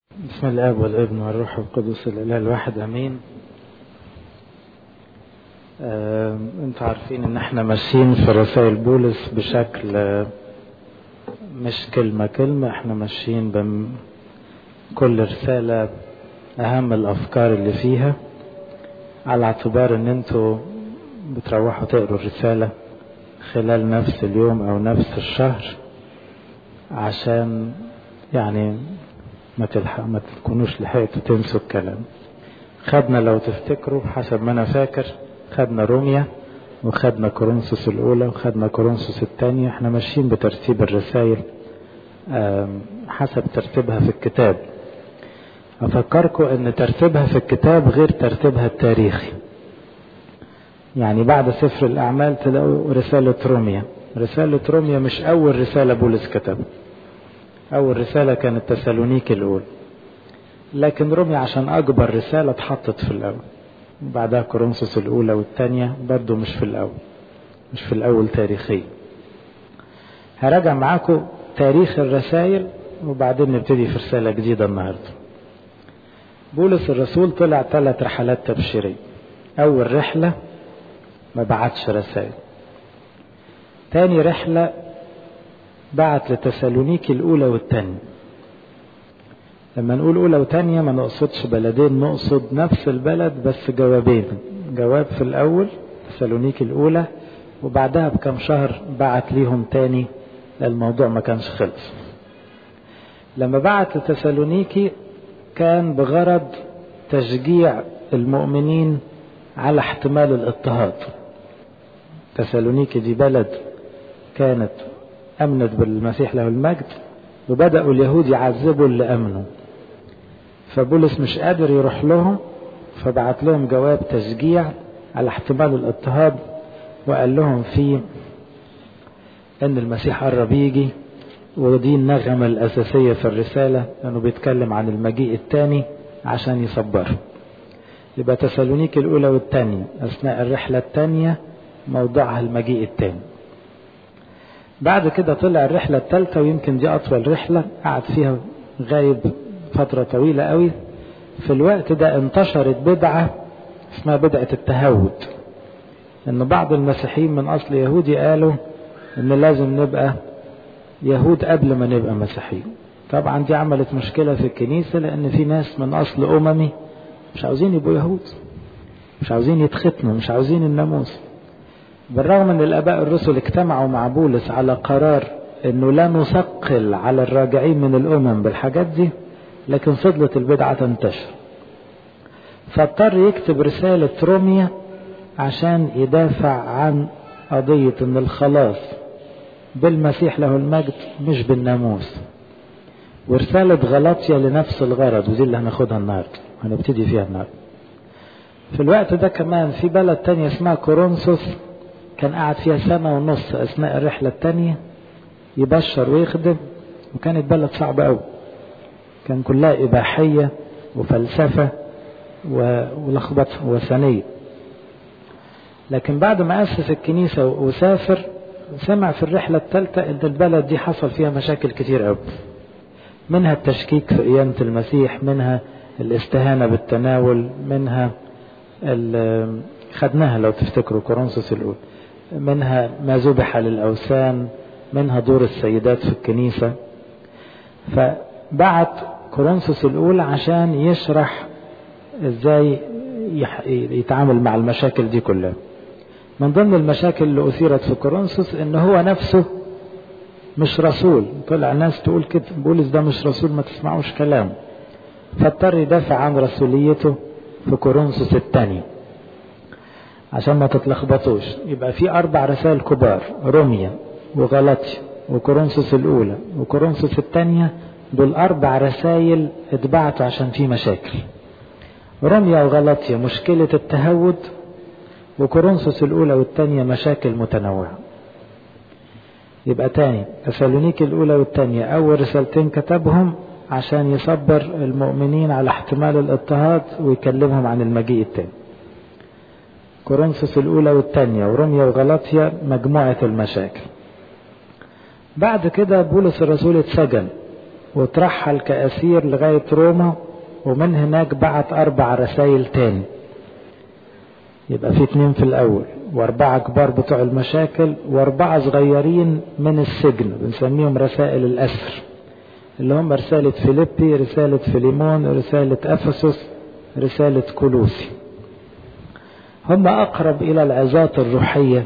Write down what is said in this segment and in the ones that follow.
بسم الاب والابن والروح القدس الاله الواحد امين آه، انتوا عارفين ان احنا ماشيين في رسائل بولس بشكل آه، مش كلمة كلمة احنا ماشيين بم كل رسالة اهم الافكار اللي فيها على اعتبار ان انتوا بتروحوا تقروا الرسالة خلال نفس اليوم او نفس الشهر عشان يعني ما تلحق ما تكونوش لحقتوا تنسوا الكلام خدنا لو تفتكروا حسب ما انا فاكر خدنا روميا وخدنا كورنثوس الاولى وخدنا كورنثوس الثانيه احنا ماشيين بترتيب الرسائل حسب ترتيبها في الكتاب افكركم ان ترتيبها في الكتاب غير ترتيبها التاريخي يعني بعد سفر الاعمال تلاقوا رساله روميا رساله روميا مش اول رساله بولس كتبها أول رسالة كانت تسالونيك الأولى لكن روميا عشان أكبر رسالة اتحطت في الأول بعدها كورنثوس الأولى والثانية برضه مش في الأول مش في الأول تاريخيا هراجع معاكم تاريخ الرسائل وبعدين نبتدي في رسالة جديدة النهاردة بولس الرسول طلع ثلاث رحلات تبشيرية أول رحلة ما بعتش رسائل تاني رحلة بعت لتسالونيكي الأولى والثانية لما نقول أولى وثانية ما نقصدش بلدين نقصد نفس البلد بس جوابين جواب في الأول تسالونيكي الأولى وبعدها بكم شهر بعت ليهم تاني الموضوع ما كانش خلص لما بعت لتسالونيكي كان بغرض تشجيع المؤمنين على احتمال الاضطهاد تسالونيكي دي بلد كانت أمنت بالمسيح له المجد وبدأوا اليهود يعذبوا اللي أمنوا فبولس مش قادر يروح لهم فبعت لهم جواب تشجيع على احتمال الاضطهاد وقال لهم فيه ان المسيح قرب يجي ودي النغمة الأساسية في الرسالة لأنه بيتكلم عن المجيء الثاني عشان يصبروا يبقى تسالونيك الأولى والثانية أثناء الرحلة الثانية موضوعها المجيء الثاني بعد كده طلع الرحلة الثالثة ويمكن دي أطول رحلة قعد فيها غايب فترة طويلة قوي في الوقت ده انتشرت بدعة اسمها بدعة التهود ان بعض المسيحيين من اصل يهودي قالوا ان لازم نبقى يهود قبل ما نبقى مسيحيين طبعا دي عملت مشكلة في الكنيسة لان في ناس من اصل اممي مش عاوزين يبقوا يهود مش عاوزين يتختنوا مش عاوزين الناموس بالرغم ان الاباء الرسل اجتمعوا مع بولس على قرار انه لا نثقل على الراجعين من الامم بالحاجات دي لكن فضلت البدعة تنتشر فاضطر يكتب رسالة روميا عشان يدافع عن قضية ان الخلاص بالمسيح له المجد مش بالناموس ورسالة غلطية لنفس الغرض ودي اللي هناخدها النهاردة هنبتدي فيها النهاردة في الوقت ده كمان في بلد تانية اسمها كورنثوس كان قاعد فيها سنة ونص أثناء الرحلة التانية يبشر ويخدم وكانت بلد صعبة أوي كان كلها إباحية وفلسفة ولخبطة وثنية لكن بعد ما أسس الكنيسة وسافر سمع في الرحلة الثالثة إن البلد دي حصل فيها مشاكل كتير أوي منها التشكيك في قيامة المسيح منها الاستهانة بالتناول منها خدناها لو تفتكروا كورنثوس الأولى منها ما ذبح للأوثان منها دور السيدات في الكنيسة فبعت كورنثوس الأولى عشان يشرح ازاي يتعامل مع المشاكل دي كلها من ضمن المشاكل اللي أثيرت في كورنثوس ان هو نفسه مش رسول طلع ناس تقول كده بولس ده مش رسول ما تسمعوش كلامه فاضطر يدافع عن رسوليته في كورنثوس الثانيه عشان ما تتلخبطوش يبقى في أربع رسائل كبار روميا وغلطيا وكورنثوس الأولى وكورنثوس الثانية دول أربع رسائل اتبعتوا عشان في مشاكل روميا وغلطيا مشكلة التهود وكورنثوس الأولى والثانية مشاكل متنوعة يبقى تاني تسالونيك الأولى والثانية أول رسالتين كتبهم عشان يصبر المؤمنين على احتمال الاضطهاد ويكلمهم عن المجيء الثاني كورنثوس الأولى والثانية وروميا وغلاطيا مجموعة المشاكل بعد كده بولس الرسول اتسجن وترحل كأسير لغاية روما ومن هناك بعت أربع رسائل تاني يبقى في اتنين في الأول وأربعة كبار بتوع المشاكل وأربعة صغيرين من السجن بنسميهم رسائل الأسر اللي هم رسالة فيليبي رسالة فيليمون رسالة أفسس رسالة كولوسي هم أقرب إلى العظات الروحية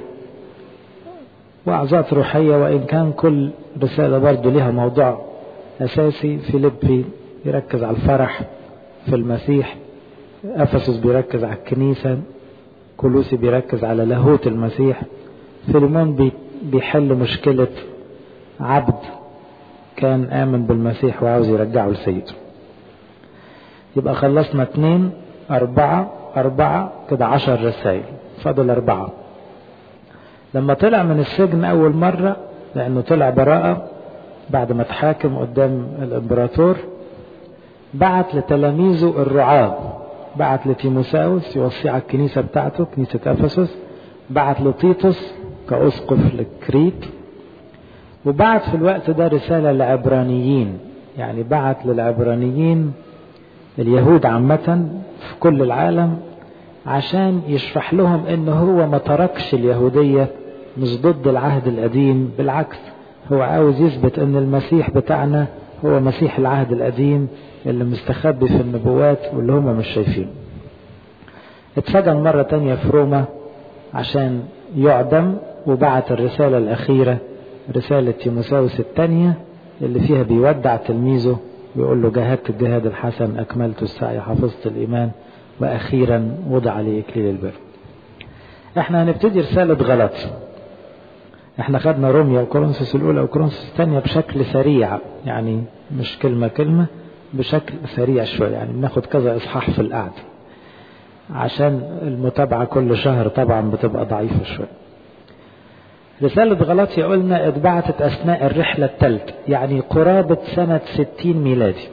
وعظات روحية وإن كان كل رسالة برضو لها موضوع أساسي فيليبي يركز على الفرح في المسيح أفسس بيركز على الكنيسة كولوسي بيركز على لاهوت المسيح فيليمون بيحل مشكلة عبد كان آمن بالمسيح وعاوز يرجعه لسيده يبقى خلصنا اتنين أربعة أربعة كده عشر رسائل فاضل أربعة لما طلع من السجن أول مرة لأنه طلع براءة بعد ما تحاكم قدام الإمبراطور بعت لتلاميذه الرعاة بعت لتيموساوس يوصي على الكنيسة بتاعته كنيسة أفسس بعت لتيتوس كأسقف لكريت وبعت في الوقت ده رسالة لعبرانيين يعني بعت للعبرانيين اليهود عامة في كل العالم عشان يشرح لهم ان هو ما تركش اليهودية مش ضد العهد القديم بالعكس هو عاوز يثبت ان المسيح بتاعنا هو مسيح العهد القديم اللي مستخبي في النبوات واللي هم مش شايفينه اتسجن مرة تانية في روما عشان يعدم وبعت الرسالة الأخيرة رسالة تيموساوس الثانية اللي فيها بيودع تلميذه ويقول له جاهدت الجهاد الحسن أكملت السعي حفظت الإيمان وأخيرا وضع لي إكليل البر احنا هنبتدي رسالة غلط احنا خدنا روميا وكورنثوس الأولى وكورنثوس الثانية بشكل سريع يعني مش كلمة كلمة بشكل سريع شوية يعني بناخد كذا إصحاح في القعدة عشان المتابعة كل شهر طبعا بتبقى ضعيفة شوية رسالة غلطية قلنا اتبعتت أثناء الرحلة الثالثة يعني قرابة سنة 60 ميلادي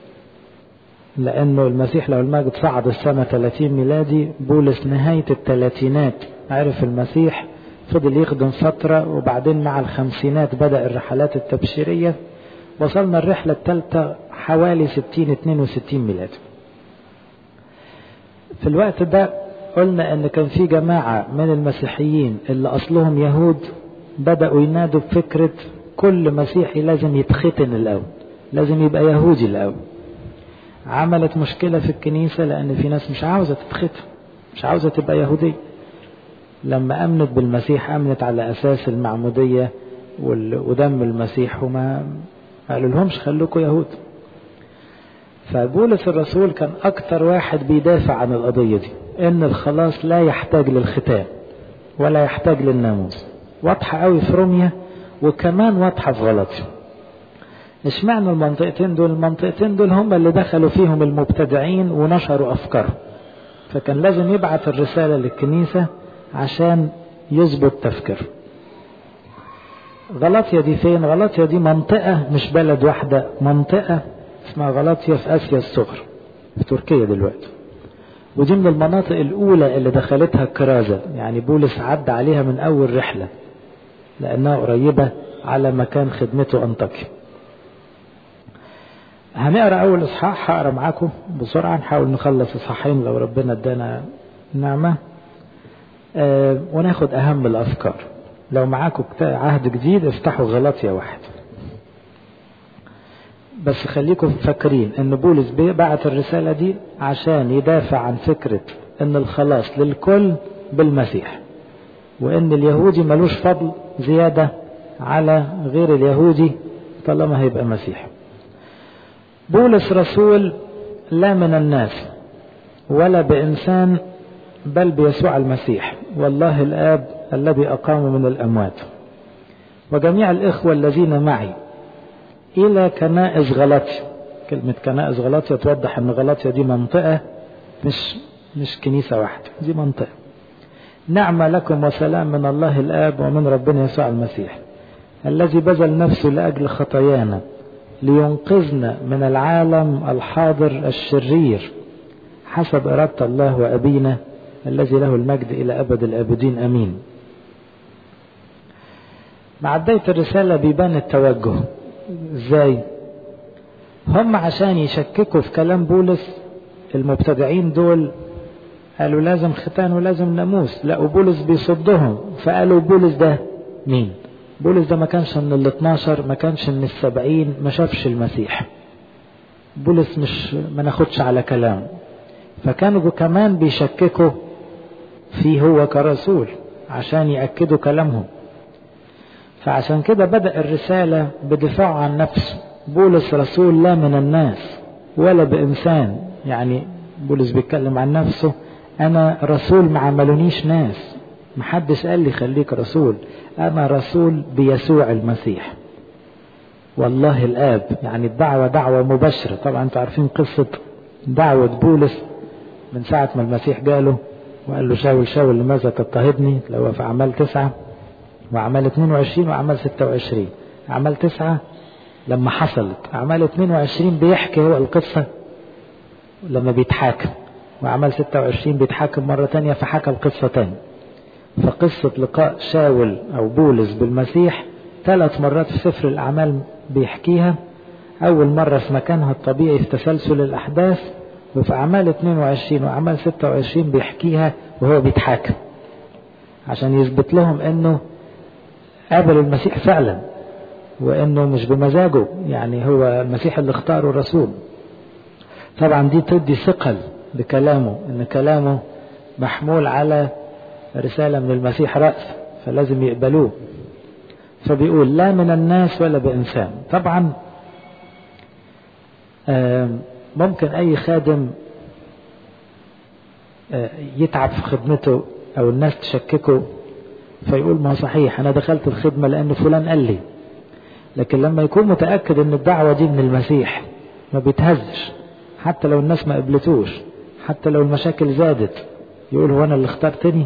لأنه المسيح لو المجد صعد السنة 30 ميلادي بولس نهاية الثلاثينات عرف المسيح فضل يخدم فترة وبعدين مع الخمسينات بدأ الرحلات التبشيرية وصلنا الرحلة الثالثة حوالي 60 62 ميلادي في الوقت ده قلنا ان كان في جماعة من المسيحيين اللي اصلهم يهود بدأوا ينادوا بفكرة كل مسيحي لازم يتختن الاول لازم يبقى يهودي الاول عملت مشكلة في الكنيسة لان في ناس مش عاوزة تتختن مش عاوزة تبقى يهودية لما امنت بالمسيح امنت على اساس المعمودية ودم المسيح وما قالوا لهمش خلوكوا يهود فبولس الرسول كان اكتر واحد بيدافع عن القضية دي ان الخلاص لا يحتاج للختان ولا يحتاج للناموس واضحة قوي في روميا وكمان واضحة في غلطية اشمعنى المنطقتين دول المنطقتين دول هم اللي دخلوا فيهم المبتدعين ونشروا افكارهم فكان لازم يبعث الرسالة للكنيسة عشان يظبط تفكير غلطية دي فين غلطية دي منطقة مش بلد واحدة منطقة اسمها غلطية في اسيا الصغرى في تركيا دلوقتي ودي من المناطق الأولى اللي دخلتها الكرازة يعني بولس عدى عليها من أول رحلة لأنها قريبة على مكان خدمته أنطاكيا هنقرا أول إصحاح هقرا معاكم بسرعة نحاول نخلص إصحاحين لو ربنا ادانا نعمة آه وناخد أهم الأفكار لو معاكم عهد جديد افتحوا غلطية واحد بس خليكم فاكرين ان بولس بعت الرسالة دي عشان يدافع عن فكرة ان الخلاص للكل بالمسيح وان اليهودي ملوش فضل زيادة على غير اليهودي طالما هيبقى مسيح بولس رسول لا من الناس ولا بإنسان بل بيسوع المسيح والله الآب الذي أقام من الأموات وجميع الإخوة الذين معي إلى كنائس غلطية كلمة كنائس غلطية توضح أن غلطية دي منطقة مش مش كنيسة واحدة دي منطقة نعمة لكم وسلام من الله الآب ومن ربنا يسوع المسيح الذي بذل نفسه لأجل خطايانا لينقذنا من العالم الحاضر الشرير حسب إرادة الله وأبينا الذي له المجد إلى أبد الآبدين أمين مع بداية الرسالة بيبان التوجه ازاي هم عشان يشككوا في كلام بولس المبتدعين دول قالوا لازم ختان ولازم ناموس لا وبولس بيصدهم فقالوا بولس ده مين بولس ده ما كانش من ال 12 ما كانش من السبعين ما شافش المسيح بولس مش ما ناخدش على كلامه فكانوا كمان بيشككوا فيه هو كرسول عشان يأكدوا كلامهم فعشان كده بدأ الرسالة بدفاع عن نفسه بولس رسول لا من الناس ولا بإنسان يعني بولس بيتكلم عن نفسه أنا رسول ما عملونيش ناس محدش قال لي خليك رسول أنا رسول بيسوع المسيح والله الآب يعني الدعوة دعوة مباشرة طبعا أنتوا عارفين قصة دعوة بولس من ساعة ما المسيح جاله وقال له شاول شاول لماذا تضطهدني لو في أعمال تسعة وأعمال 22 وأعمال 26 أعمال تسعة لما حصلت أعمال 22 بيحكي هو القصة لما بيتحاكم وأعمال 26 بيتحاكم مرة تانية فحكى القصة تاني فقصة لقاء شاول أو بولس بالمسيح ثلاث مرات في سفر الأعمال بيحكيها أول مرة في مكانها الطبيعي في تسلسل الأحداث وفي أعمال 22 وأعمال 26 بيحكيها وهو بيتحاكم عشان يثبت لهم أنه قابل المسيح فعلا وأنه مش بمزاجه يعني هو المسيح اللي اختاره الرسول طبعا دي تدي ثقل بكلامه ان كلامه محمول على رسالة من المسيح رأس فلازم يقبلوه فبيقول لا من الناس ولا بإنسان طبعا ممكن أي خادم يتعب في خدمته أو الناس تشككه فيقول ما صحيح أنا دخلت الخدمة لأن فلان قال لي لكن لما يكون متأكد أن الدعوة دي من المسيح ما بيتهزش حتى لو الناس ما قبلتوش حتى لو المشاكل زادت يقول هو أنا اللي اخترتني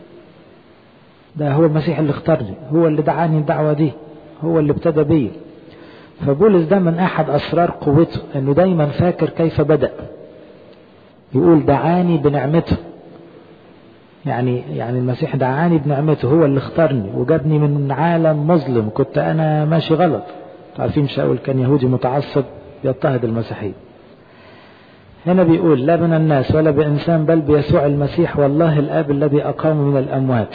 ده هو المسيح اللي اختارني هو اللي دعاني الدعوة دي هو اللي ابتدى بي فبولس ده من أحد أسرار قوته أنه دايما فاكر كيف بدأ يقول دعاني بنعمته يعني يعني المسيح دعاني بنعمته هو اللي اختارني وجابني من عالم مظلم كنت أنا ماشي غلط عارفين شاول كان يهودي متعصب يضطهد المسيحيين هنا بيقول لا من الناس ولا بإنسان بل بيسوع المسيح والله الآب الذي أقام من الأموات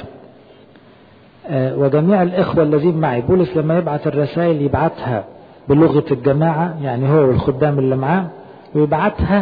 آه وجميع الإخوة الذين معي بولس لما يبعت الرسائل يبعتها بلغة الجماعة يعني هو والخدام اللي معاه ويبعتها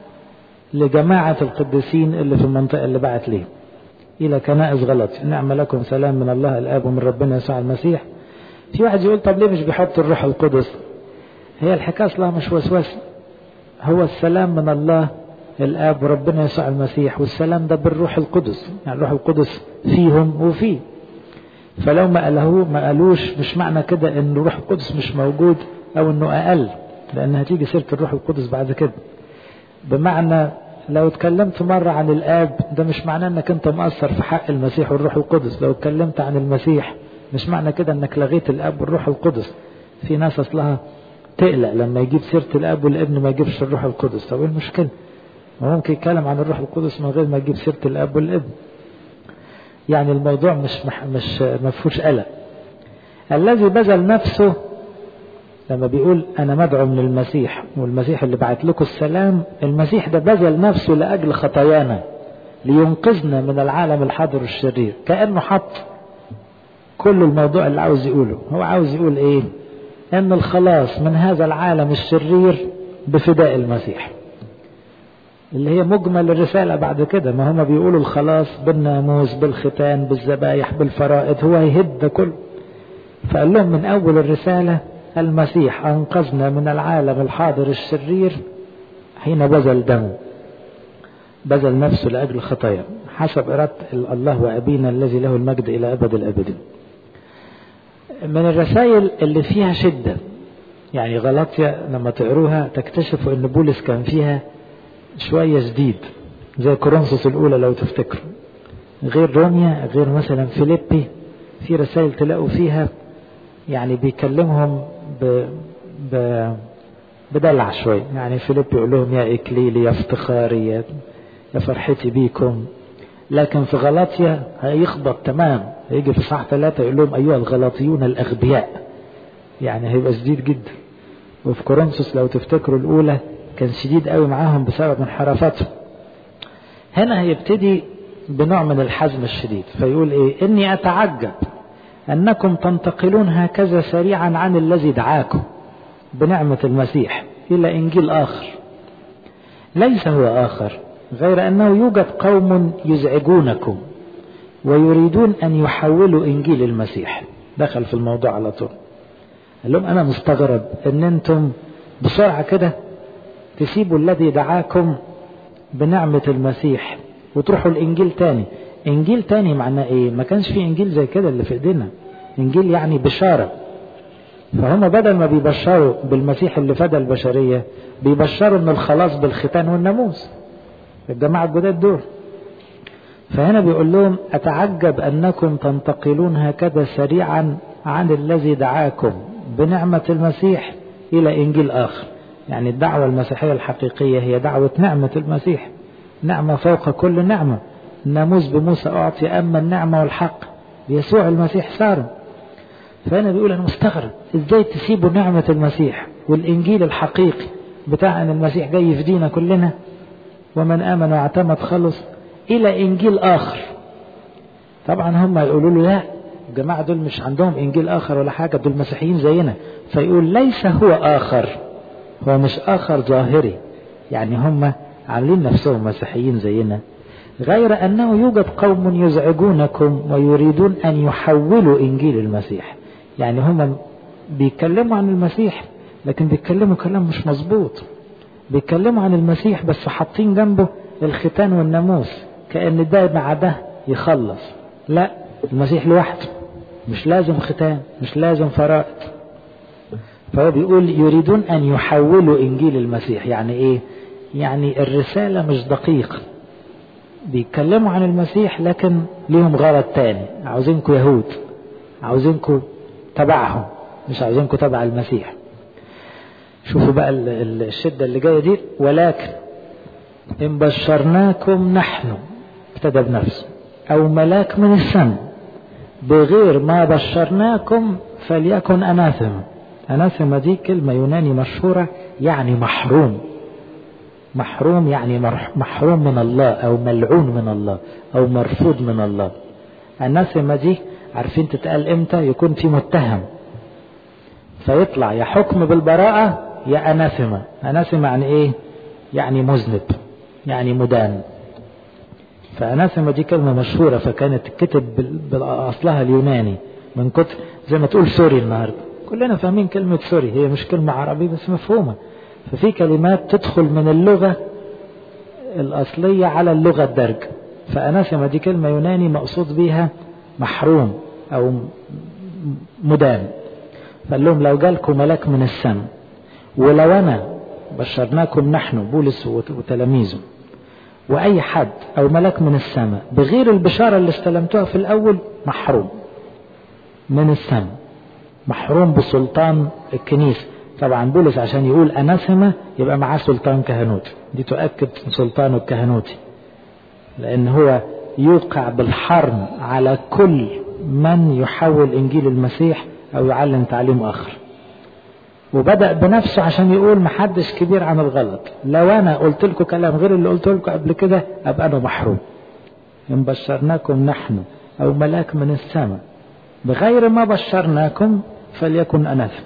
لجماعة القديسين اللي في المنطقة اللي بعت ليه إلى كنائس غلط نعم لكم سلام من الله الآب ومن ربنا يسوع المسيح في واحد يقول طب ليه مش بيحط الروح القدس هي الحكاية أصلها مش وسوسة هو السلام من الله الآب وربنا يسوع المسيح والسلام ده بالروح القدس يعني الروح القدس فيهم وفيه فلو ما قاله ما قالوش مش معنى كده ان الروح القدس مش موجود او انه اقل لان هتيجي سيره الروح القدس بعد كده بمعنى لو اتكلمت مرة عن الآب ده مش معناه انك انت مقصر في حق المسيح والروح القدس لو اتكلمت عن المسيح مش معنى كده انك لغيت الآب والروح القدس في ناس اصلها تقلق لما يجيب سيرة الأب والابن ما يجيبش الروح القدس طب ايه المشكلة ممكن يتكلم عن الروح القدس من غير ما يجيب سيرة الأب والابن يعني الموضوع مش مح مش ما فيهوش قلق الذي بذل نفسه لما بيقول أنا مدعو من المسيح والمسيح اللي بعت لكم السلام المسيح ده بذل نفسه لأجل خطايانا لينقذنا من العالم الحاضر الشرير كأنه حط كل الموضوع اللي عاوز يقوله هو عاوز يقول ايه ان الخلاص من هذا العالم الشرير بفداء المسيح اللي هي مجمل الرسالة بعد كده ما هم بيقولوا الخلاص بالناموس بالختان بالذبايح بالفرائض هو يهد ده كله فقال لهم من أول الرسالة المسيح أنقذنا من العالم الحاضر الشرير حين بذل دمه بذل نفسه لأجل الخطايا حسب إرادة الله وأبينا الذي له المجد إلى أبد الأبدين من الرسائل اللي فيها شدة يعني غلطية لما تقروها تكتشفوا أن بولس كان فيها شوية جديد زي كورنثوس الأولى لو تفتكروا غير روميا غير مثلا فيليبي في رسائل تلاقوا فيها يعني بيكلمهم ب... ب... بدلع شوي يعني فيليب يقول لهم يا إكليلي يا افتخاري يا فرحتي بيكم لكن في غلاطيا هيخبط تمام هيجي في صح ثلاثة يقول لهم أيها الغلاطيون الأغبياء يعني هيبقى شديد جدا وفي كورنثوس لو تفتكروا الأولى كان شديد قوي معاهم بسبب انحرافتهم هنا هيبتدي بنوع من الحزم الشديد فيقول ايه اني اتعجب انكم تنتقلون هكذا سريعا عن الذي دعاكم بنعمة المسيح الى انجيل اخر ليس هو اخر غير انه يوجد قوم يزعجونكم ويريدون ان يحولوا انجيل المسيح دخل في الموضوع على طول قال لهم انا مستغرب ان انتم بسرعة كده تسيبوا الذي دعاكم بنعمة المسيح وتروحوا الانجيل تاني انجيل تاني معناه ايه ما كانش في انجيل زي كده اللي في ايدينا انجيل يعني بشارة فهم بدل ما بيبشروا بالمسيح اللي فدى البشرية بيبشروا ان الخلاص بالختان والناموس الجماعة الجداد دول فهنا بيقول لهم أتعجب أنكم تنتقلون هكذا سريعا عن الذي دعاكم بنعمة المسيح إلى إنجيل آخر يعني الدعوة المسيحية الحقيقية هي دعوة نعمة المسيح نعمة فوق كل نعمة الناموس بموسى أعطي أما النعمة والحق بيسوع المسيح صار فأنا بيقول أنا مستغرب إزاي تسيبوا نعمة المسيح والإنجيل الحقيقي بتاع أن المسيح جاي يفدينا كلنا ومن آمن واعتمد خلص إلى إنجيل آخر طبعا هم يقولوا له لا الجماعة دول مش عندهم إنجيل آخر ولا حاجة دول مسيحيين زينا فيقول ليس هو آخر هو مش آخر ظاهري يعني هم عاملين نفسهم مسيحيين زينا غير أنه يوجد قوم يزعجونكم ويريدون أن يحولوا إنجيل المسيح يعني هم بيتكلموا عن المسيح لكن بيتكلموا كلام مش مظبوط بيتكلموا عن المسيح بس حاطين جنبه الختان والناموس كأن ده مع ده يخلص لا المسيح لوحده مش لازم ختان مش لازم فرائض فهو بيقول يريدون أن يحولوا إنجيل المسيح يعني إيه يعني الرسالة مش دقيقة بيتكلموا عن المسيح لكن ليهم غرض تاني عاوزينكم يهود عاوزينكم تبعهم مش عاوزينكم تبع المسيح شوفوا بقى الشدة اللي جاية دي ولكن إن بشرناكم نحن ابتدى بنفسه أو ملاك من السماء بغير ما بشرناكم فليكن أناثما أناثما دي كلمة يوناني مشهورة يعني محروم محروم يعني محروم من الله أو ملعون من الله أو مرفوض من الله أناثما دي عارفين تتقال إمتى يكون في متهم فيطلع يا حكم بالبراءة يا أناثما أناثما يعني إيه يعني مذنب يعني مدان فأناثما دي كلمة مشهورة فكانت تكتب بأصلها اليوناني من كتر زي ما تقول سوري النهاردة كلنا فاهمين كلمة سوري هي مش كلمة عربية بس مفهومة ففي كلمات تدخل من اللغة الأصلية على اللغة الدرج فأناثما دي كلمة يوناني مقصود بيها محروم أو مدان فقال لهم لو جالكم ملاك من السماء ولو أنا بشرناكم نحن بولس وتلاميذه وأي حد أو ملاك من السماء بغير البشارة اللي استلمتوها في الأول محروم من السماء محروم بسلطان الكنيسة طبعا بولس عشان يقول أناثما يبقى معاه سلطان كهنوتي دي تؤكد سلطانه الكهنوتي لأن هو يوقع بالحرم على كل من يحول إنجيل المسيح أو يعلم تعليم آخر وبدأ بنفسه عشان يقول محدش كبير عن الغلط لو أنا قلت لكم كلام غير اللي قلت لكم قبل كده أبقى أنا محروم إن بشرناكم نحن أو ملاك من السماء بغير ما بشرناكم فليكن أناثم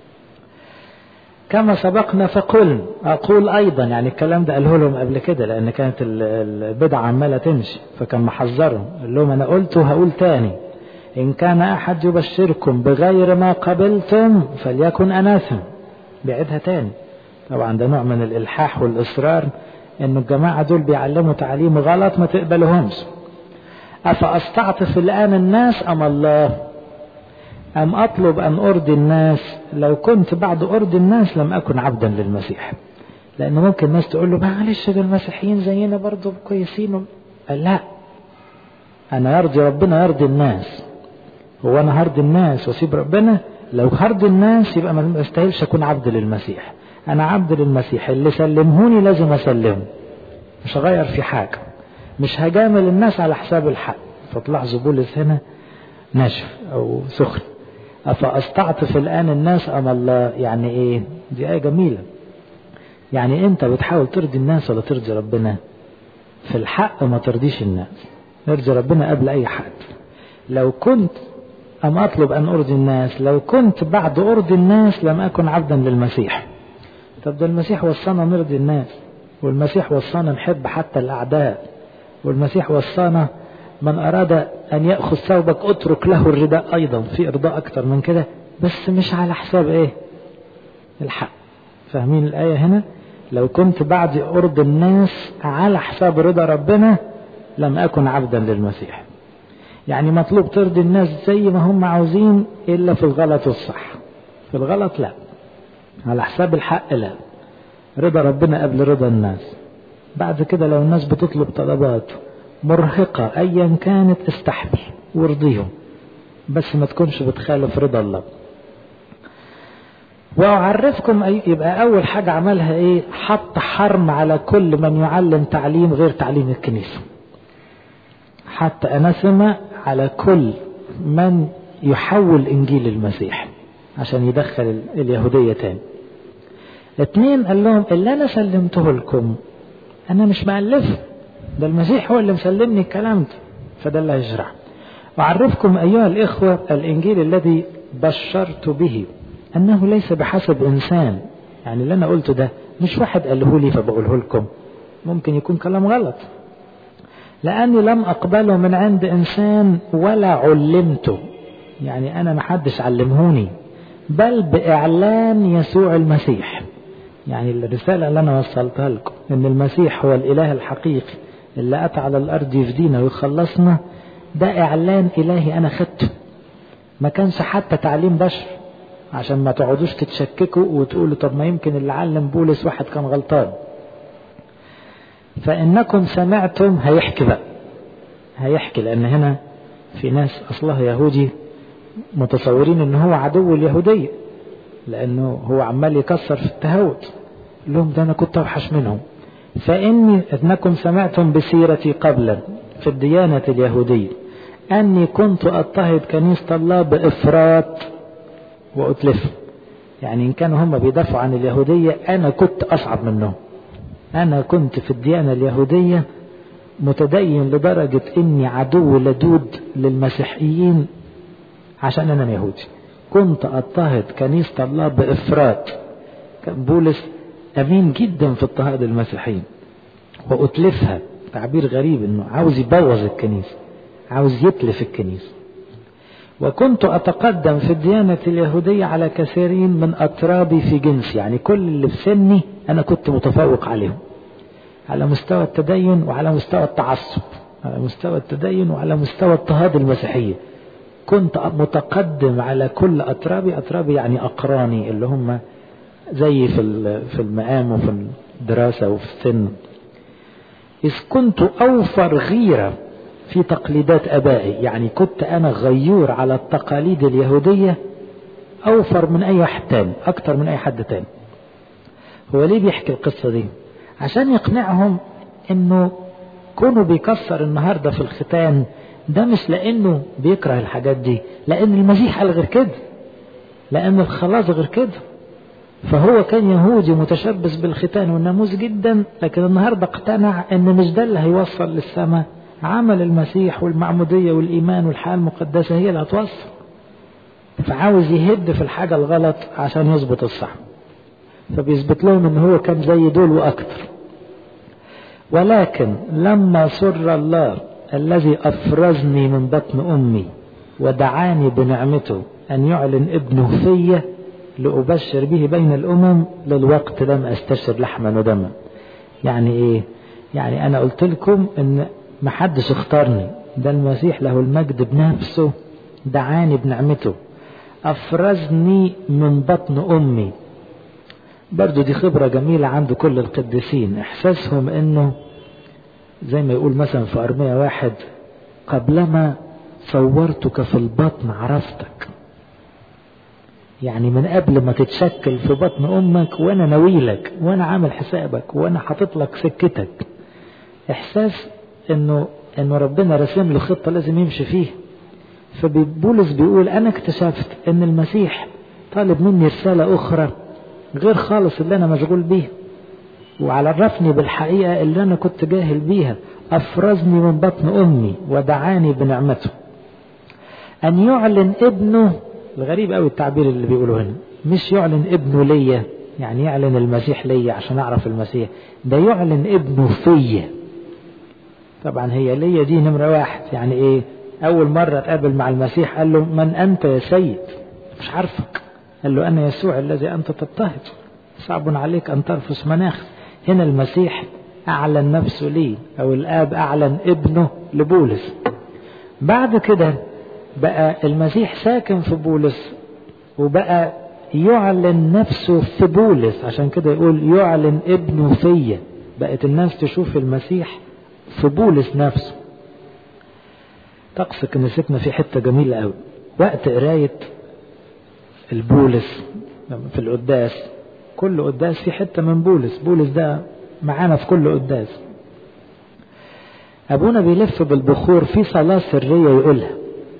كما سبقنا فقل أقول أيضا يعني الكلام ده قاله لهم قبل كده لأن كانت البدعة عمالة تمشي فكان محذرهم قال لهم أنا قلت وهقول تاني إن كان أحد يبشركم بغير ما قبلتم فليكن أناثم بعيدها تاني طبعا ده نوع من الإلحاح والإصرار إن الجماعة دول بيعلموا تعليم غلط ما تقبلهمش أفأستعطف الآن الناس أم الله أم أطلب أن أرضي الناس لو كنت بعد أرضي الناس لم أكن عبدا للمسيح لأن ممكن الناس تقول له معلش دول المسيحيين زينا برضه كويسين قال لا أنا يرضي ربنا يرضي الناس هو أنا هرضي الناس وأسيب ربنا لو هرضي الناس يبقى ما استاهلش أكون عبد للمسيح أنا عبد للمسيح اللي سلمهوني لازم أسلمه مش هغير في حاجة مش هجامل الناس على حساب الحق فتلاحظوا بولس هنا ناشف أو سخن أفأستعطف الآن الناس أم الله يعني إيه دي آية جميلة يعني أنت بتحاول ترضي الناس ولا ترضي ربنا في الحق ما ترضيش الناس ارضي ربنا قبل أي حد لو كنت أم أطلب أن أرضي الناس لو كنت بعد أرضي الناس لم أكن عبدا للمسيح طب ده المسيح وصانا نرضي الناس والمسيح وصانا نحب حتى الأعداء والمسيح وصانا من أراد أن يأخذ ثوبك اترك له الرداء أيضا في إرضاء أكتر من كده بس مش على حساب إيه الحق فاهمين الآية هنا لو كنت بعد أرض الناس على حساب رضا ربنا لم أكن عبدا للمسيح يعني مطلوب ترضي الناس زي ما هم عاوزين إلا في الغلط والصح في الغلط لا على حساب الحق لا رضا ربنا قبل رضا الناس بعد كده لو الناس بتطلب طلبات مرهقة أيا كانت استحمل وارضيهم بس ما تكونش بتخالف رضا الله وأعرفكم أي يبقى أول حاجة عملها إيه حط حرم على كل من يعلم تعليم غير تعليم الكنيسة حتى أنسمة على كل من يحول إنجيل المسيح عشان يدخل اليهودية تاني اتنين قال لهم اللي أنا سلمته لكم أنا مش مألفه ده المسيح هو اللي مسلمني الكلام ده فده اللي هيشرح وأعرفكم أيها الإخوة الإنجيل الذي بشرت به أنه ليس بحسب إنسان يعني اللي أنا قلته ده مش واحد قاله لي فبقوله لكم ممكن يكون كلام غلط لأني لم أقبله من عند إنسان ولا علمته يعني أنا محدش علمهوني بل بإعلان يسوع المسيح يعني الرسالة اللي أنا وصلتها لكم إن المسيح هو الإله الحقيقي اللي أتى على الأرض يفدينا ويخلصنا ده إعلان إلهي أنا خدته ما كانش حتى تعليم بشر عشان ما تقعدوش تتشككوا وتقولوا طب ما يمكن اللي علم بولس واحد كان غلطان فإنكم سمعتم هيحكي بقى هيحكي لأن هنا في ناس أصلها يهودي متصورين إن هو عدو اليهودية لأنه هو عمال يكسر في التهود لهم ده أنا كنت أوحش منهم فإني إنكم سمعتم بسيرتي قبلا في الديانة اليهودية أني كنت أضطهد كنيسة الله بإفراط وأتلف يعني إن كانوا هم بيدافعوا عن اليهودية أنا كنت أصعب منهم أنا كنت في الديانة اليهودية متدين لدرجة إني عدو لدود للمسيحيين عشان أنا يهودي كنت أضطهد كنيسة الله بإفراط كان بولس أمين جدا في اضطهاد المسيحيين وأتلفها تعبير غريب إنه عاوز يبوظ الكنيسة عاوز يتلف الكنيسة وكنت أتقدم في الديانة اليهودية على كثيرين من أترابي في جنسي يعني كل اللي في سني أنا كنت متفوق عليهم على مستوى التدين وعلى مستوى التعصب على مستوى التدين وعلى مستوى اضطهاد المسيحية كنت متقدم على كل أترابي أترابي يعني أقراني اللي هم زي في في المقام وفي الدراسة وفي السن إذ كنت أوفر غيرة في تقليدات أبائي يعني كنت أنا غيور على التقاليد اليهودية أوفر من أي واحد تاني أكتر من أي حد تاني هو ليه بيحكي القصة دي عشان يقنعهم إنه كونه بيكسر النهاردة في الختان ده مش لأنه بيكره الحاجات دي لأن المسيح قال غير كده لأن الخلاص غير كده فهو كان يهودي متشبث بالختان والناموس جدا لكن النهاردة اقتنع ان مش ده اللي هيوصل للسماء عمل المسيح والمعمودية والإيمان والحياة المقدسة هي اللي هتوصل فعاوز يهد في الحاجة الغلط عشان يظبط الصح فبيثبت لهم ان هو كان زي دول واكتر ولكن لما سر الله الذي افرزني من بطن امي ودعاني بنعمته ان يعلن ابنه فيا لأبشر به بين الأمم للوقت لم أستشر لحما ودما يعني إيه يعني أنا قلت لكم إن محدش اختارني ده المسيح له المجد بنفسه دعاني بنعمته أفرزني من بطن أمي برضو دي خبرة جميلة عند كل القديسين إحساسهم إنه زي ما يقول مثلا في أرمية واحد قبلما صورتك في البطن عرفتك يعني من قبل ما تتشكل في بطن امك وانا ناويلك وانا عامل حسابك وانا حاطط لك سكتك احساس انه انه ربنا رسم له خطه لازم يمشي فيها فبولس بيقول انا اكتشفت ان المسيح طالب مني رساله اخرى غير خالص اللي أنا مشغول بيه وعرفني بالحقيقة اللي أنا كنت جاهل بيها أفرزني من بطن أمي ودعاني بنعمته أن يعلن ابنه الغريب قوي التعبير اللي بيقوله هنا مش يعلن ابنه ليا يعني يعلن المسيح ليا عشان أعرف المسيح ده يعلن ابنه فيا طبعا هي ليا دي نمرة واحد يعني إيه أول مرة اتقابل مع المسيح قال له من أنت يا سيد مش عارفك قال له أنا يسوع الذي أنت تضطهد صعب عليك أن ترفس مناخ هنا المسيح أعلن نفسه لي أو الآب أعلن ابنه لبولس بعد كده بقى المسيح ساكن في بولس وبقى يعلن نفسه في بولس عشان كده يقول يعلن ابنه فيا بقت الناس تشوف المسيح في بولس نفسه طقس كنيستنا في حتة جميلة قوي وقت قراية البولس في القداس كل قداس في حتة من بولس بولس ده معانا في كل قداس أبونا بيلف بالبخور في صلاة سرية يقولها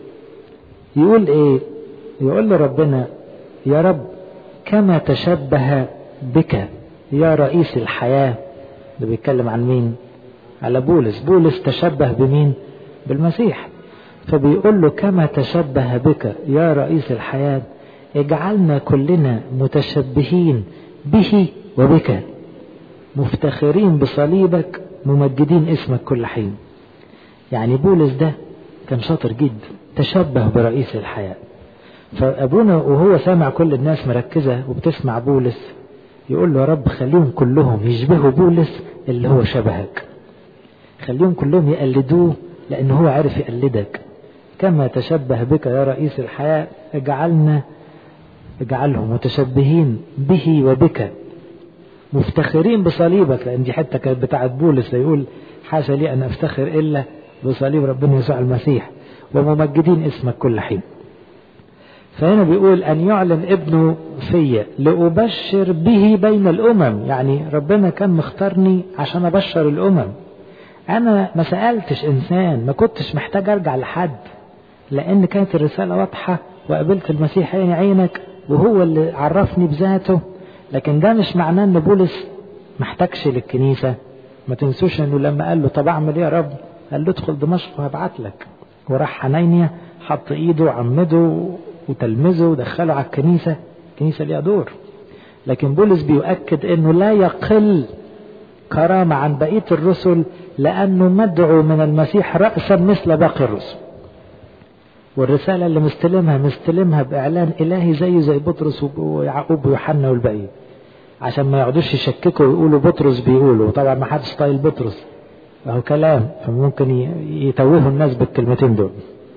يقول إيه يقول لربنا يا رب كما تشبه بك يا رئيس الحياة ده بيتكلم عن مين على بولس بولس تشبه بمين بالمسيح فبيقول له كما تشبه بك يا رئيس الحياة اجعلنا كلنا متشبهين به وبك مفتخرين بصليبك ممجدين اسمك كل حين يعني بولس ده كان شاطر جدا تشبه برئيس الحياة فأبونا وهو سامع كل الناس مركزة وبتسمع بولس يقول له يا رب خليهم كلهم يشبهوا بولس اللي هو شبهك خليهم كلهم يقلدوه لأنه هو عارف يقلدك كما تشبه بك يا رئيس الحياة اجعلنا اجعلهم متشبهين به وبك مفتخرين بصليبك لأن دي حتة كانت بتاعت بولس يقول حاشا لي أن أفتخر إلا بصليب ربنا يسوع المسيح وممجدين اسمك كل حين فهنا بيقول أن يعلن ابنه فيا لأبشر به بين الأمم يعني ربنا كان مختارني عشان أبشر الأمم أنا ما سألتش إنسان ما كنتش محتاج أرجع لحد لأن كانت الرسالة واضحة وقابلت المسيح عيني عينك وهو اللي عرفني بذاته لكن ده مش معناه ان بولس محتاجش للكنيسة ما تنسوش انه لما قال له طب اعمل ايه يا رب قال له ادخل دمشق وهبعت لك وراح حنينيا حط ايده وعمده وتلمذه ودخله على الكنيسة الكنيسة ليها دور لكن بولس بيؤكد انه لا يقل كرامة عن بقية الرسل لأنه مدعو من المسيح رأسا مثل باقي الرسل والرسالة اللي مستلمها مستلمها بإعلان إلهي زي زي بطرس ويعقوب ويوحنا والباقيين عشان ما يقعدوش يشككوا ويقولوا بطرس بيقولوا طبعا ما حدش طايل بطرس فهو كلام فممكن يتوهوا الناس بالكلمتين دول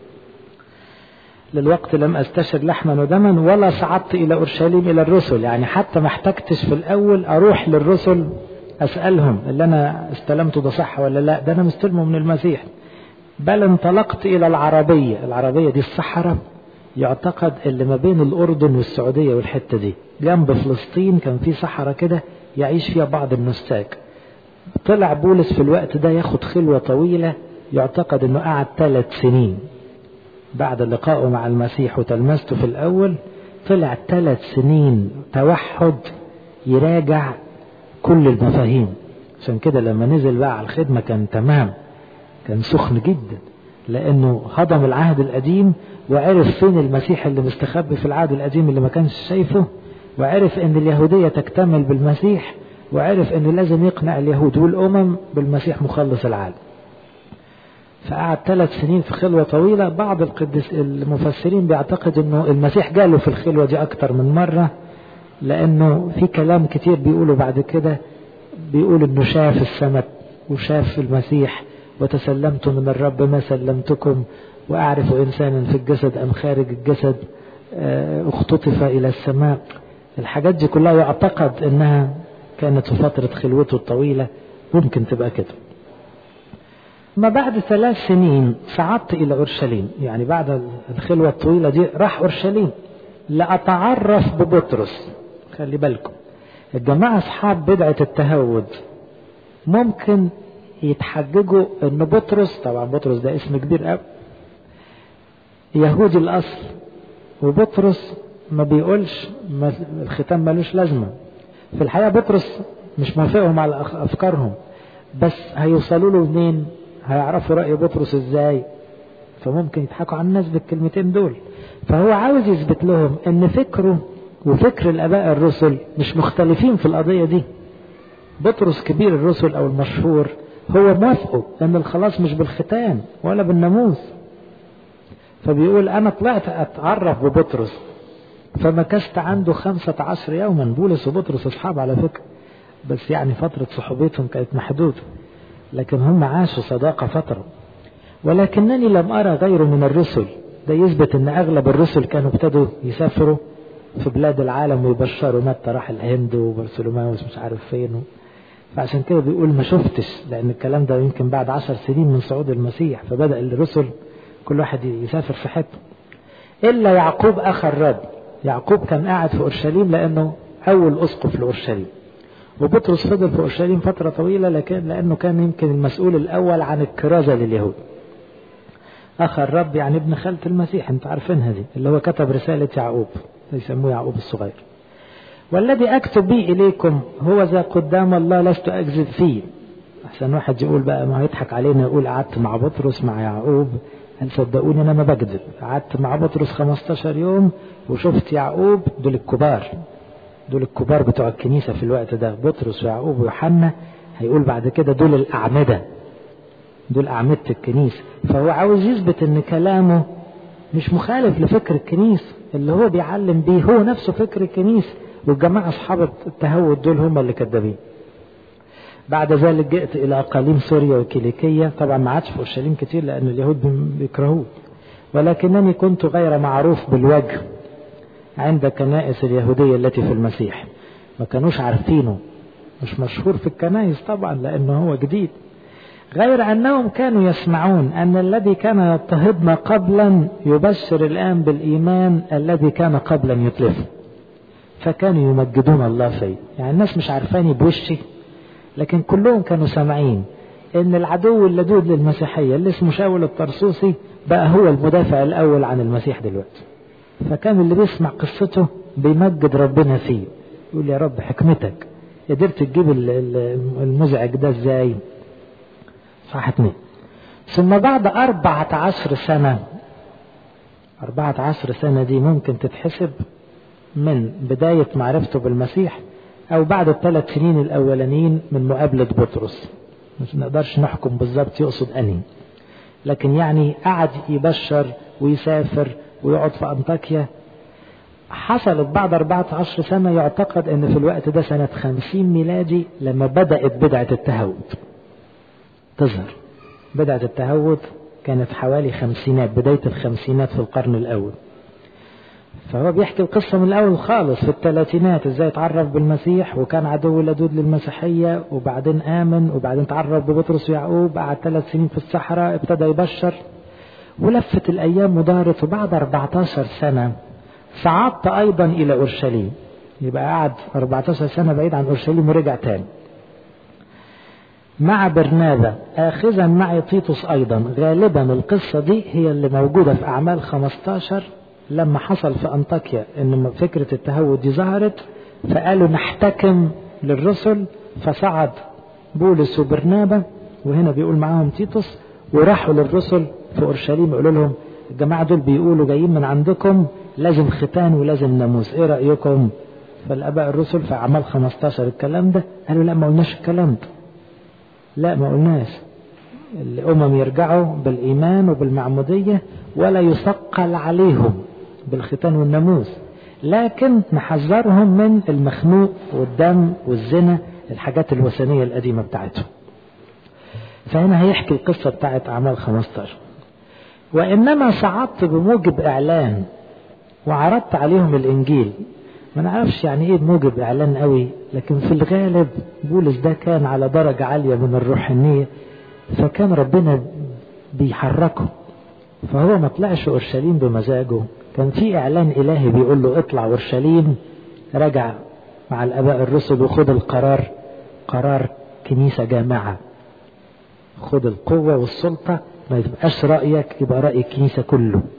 للوقت لم أستشر لحما ودما ولا صعدت إلى أورشليم إلى الرسل يعني حتى ما احتجتش في الأول أروح للرسل أسألهم اللي أنا استلمته ده صح ولا لا ده أنا مستلمه من المسيح بل انطلقت إلى العربية العربية دي الصحراء يعتقد اللي ما بين الأردن والسعودية والحتة دي جنب فلسطين كان في صحراء كده يعيش فيها بعض النساك طلع بولس في الوقت ده ياخد خلوة طويلة يعتقد انه قعد ثلاث سنين بعد لقائه مع المسيح وتلمسته في الأول طلع ثلاث سنين توحد يراجع كل المفاهيم عشان كده لما نزل بقى على الخدمة كان تمام كان سخن جدا لأنه هضم العهد القديم وعرف فين المسيح اللي مستخبي في العهد القديم اللي ما كانش شايفه وعرف ان اليهودية تكتمل بالمسيح وعرف انه لازم يقنع اليهود والامم بالمسيح مخلص العالم فقعد ثلاث سنين في خلوة طويلة بعض القدس المفسرين بيعتقد انه المسيح جاله في الخلوة دي اكتر من مرة لانه في كلام كتير بيقولوا بعد كده بيقول انه شاف السماء وشاف المسيح وتسلمت من الرب ما سلمتكم وأعرف إنسانا في الجسد أم خارج الجسد اختطف إلى السماء الحاجات دي كلها يعتقد أنها كانت في فترة خلوته الطويلة ممكن تبقى كده ما بعد ثلاث سنين صعدت إلى أورشليم يعني بعد الخلوة الطويلة دي راح أورشليم لأتعرف ببطرس خلي بالكم الجماعة أصحاب بدعة التهود ممكن يتحججوا ان بطرس طبعا بطرس ده اسم كبير قوي يهودي الاصل وبطرس ما بيقولش ما الختام ملوش لازمة في الحقيقة بطرس مش موافقهم على أفكارهم بس هيوصلوا له منين هيعرفوا رأي بطرس ازاي فممكن يضحكوا على الناس بالكلمتين دول فهو عاوز يثبت لهم ان فكره وفكر الاباء الرسل مش مختلفين في القضية دي بطرس كبير الرسل او المشهور هو موافقه ان الخلاص مش بالختان ولا بالناموس فبيقول انا طلعت اتعرف ببطرس فمكثت عنده خمسة عشر يوما بولس وبطرس اصحاب على فكرة بس يعني فترة صحوبيتهم كانت محدودة لكن هم عاشوا صداقة فترة ولكنني لم أرى غيره من الرسل ده يثبت ان اغلب الرسل كانوا ابتدوا يسافروا في بلاد العالم ويبشروا متى راح الهند وبرسلوماوس مش عارف فين فعشان كده بيقول ما شفتش لان الكلام ده يمكن بعد عشر سنين من صعود المسيح فبدأ الرسل كل واحد يسافر في حته الا يعقوب اخ الرب يعقوب كان قاعد في اورشليم لانه اول اسقف لاورشليم وبطرس فضل في اورشليم فتره طويله لكن لانه كان يمكن المسؤول الاول عن الكرازه لليهود اخ الرب يعني ابن خالة المسيح انتوا عارفينها دي اللي هو كتب رسالة يعقوب يسموه يعقوب الصغير والذي اكتب به اليكم هو ذا قدام الله لست اكذب فيه احسن واحد يقول بقى ما يضحك علينا يقول قعدت مع بطرس مع يعقوب قال صدقوني انا ما بكذب قعدت مع بطرس 15 يوم وشفت يعقوب دول الكبار دول الكبار بتوع الكنيسة في الوقت ده بطرس ويعقوب ويوحنا هيقول بعد كده دول الأعمدة دول أعمدة الكنيسة فهو عاوز يثبت ان كلامه مش مخالف لفكر الكنيسة اللي هو بيعلم بيه هو نفسه فكر الكنيسة والجماعة أصحاب التهود دول هم اللي كذابين بعد ذلك جئت إلى أقاليم سوريا وكيليكية طبعا ما عادش في أورشليم كتير لأن اليهود بيكرهوه ولكنني كنت غير معروف بالوجه عند كنائس اليهودية التي في المسيح ما كانوش عارفينه مش مشهور في الكنائس طبعا لأنه هو جديد غير أنهم كانوا يسمعون أن الذي كان يضطهدنا قبلا يبشر الآن بالإيمان الذي كان قبلا يتلفه فكانوا يمجدون الله فيه يعني الناس مش عارفاني بوشي لكن كلهم كانوا سامعين ان العدو اللدود للمسيحية اللي اسمه شاول الطرسوسي بقى هو المدافع الاول عن المسيح دلوقتي فكان اللي بيسمع قصته بيمجد ربنا فيه يقول يا رب حكمتك قدرت تجيب المزعج ده ازاي صح اتنين ثم بعد أربعة عشر سنة أربعة عشر سنة دي ممكن تتحسب من بداية معرفته بالمسيح أو بعد الثلاث سنين الأولانيين من مقابلة بطرس مش نقدرش نحكم بالظبط يقصد أني لكن يعني قعد يبشر ويسافر ويقعد في أنطاكيا حصلت بعد 14 سنة يعتقد أن في الوقت ده سنة 50 ميلادي لما بدأت بدعة التهود تظهر بدعة التهود كانت حوالي خمسينات بداية الخمسينات في القرن الأول فهو بيحكي القصة من الأول خالص في الثلاثينات ازاي اتعرف بالمسيح وكان عدو لدود للمسيحية وبعدين آمن وبعدين تعرف ببطرس ويعقوب قعد ثلاث سنين في الصحراء ابتدى يبشر ولفت الأيام ودارت وبعد 14 سنة صعدت أيضا إلى أورشليم يبقى قعد 14 سنة بعيد عن أورشليم ورجع تاني مع برنابا آخذا معي تيتوس أيضا غالبا القصة دي هي اللي موجودة في أعمال 15 لما حصل في أنطاكيا إن فكرة التهود دي ظهرت فقالوا نحتكم للرسل فصعد بولس وبرنابا وهنا بيقول معاهم تيتوس وراحوا للرسل في أورشليم يقولوا لهم الجماعة دول بيقولوا جايين من عندكم لازم ختان ولازم ناموس ايه رأيكم فالآباء الرسل في أعمال 15 الكلام ده قالوا لا ما قلناش الكلام ده لا ما قلناش الأمم يرجعوا بالإيمان وبالمعمودية ولا يثقل عليهم بالختان والناموس لكن نحذرهم من المخنوق والدم والزنا الحاجات الوثنية القديمة بتاعتهم فهنا هيحكي القصة بتاعت أعمال 15 وإنما صعدت بموجب إعلان وعرضت عليهم الإنجيل ما نعرفش يعني إيه بموجب إعلان قوي لكن في الغالب بولس ده كان على درجة عالية من الروحانية فكان ربنا بيحركه فهو ما طلعش أورشليم بمزاجه كان في إعلان إلهي بيقول له اطلع أورشليم رجع مع الآباء الرسل وخد القرار قرار كنيسة جامعة خد القوة والسلطة ما يبقاش رأيك يبقى رأي الكنيسة كله